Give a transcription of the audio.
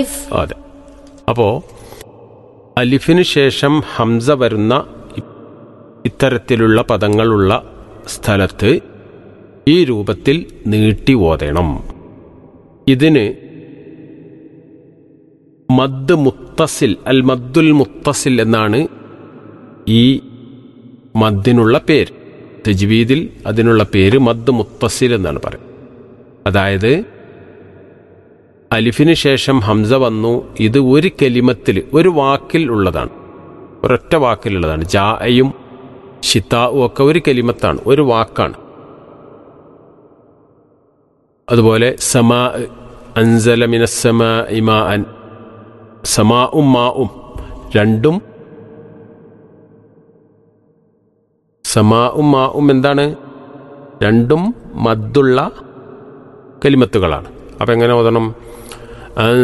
അലിഫ് അതെ അപ്പോൾ അലിഫിന് ശേഷം ഹംസ വരുന്ന ഇ- ഇത്തരത്തിലുള്ള പദങ്ങളുള്ള സ്ഥലത്ത് ഈ രൂപത്തിൽ നീട്ടി ഓതണം ഇതിന് മദ് മുത്തസിൽ അൽ മദ്ദുൽ മുത്തസിൽ എന്നാണ് ഈ മദ്ദിനുള്ള പേര് തജ്വീദിൽ അതിനുള്ള പേര് മദ് മുത്തസിൽ എന്നാണ് പറയുന്നത് അതായത് അലിഫിന് ശേഷം ഹംസ വന്നു ഇത് ഒരു കലിമത്തിൽ ഒരു വാക്കിൽ ഉള്ളതാണ് ഒരൊറ്റ വാക്കിലുള്ളതാണ് ജായും ഷിത്താവും ഒക്കെ ഒരു കലിമത്താണ് ഒരു വാക്കാണ് അതുപോലെ സമാ അൻസല മിനസ്സമ ഇമാ അൻ സമാഉം മാഉം രണ്ടും സമാഉം മാഉം എന്താണ് രണ്ടും മദ്ദുള്ള കലിമത്തുകളാണ് അപ്പം എങ്ങനെ ഓതണം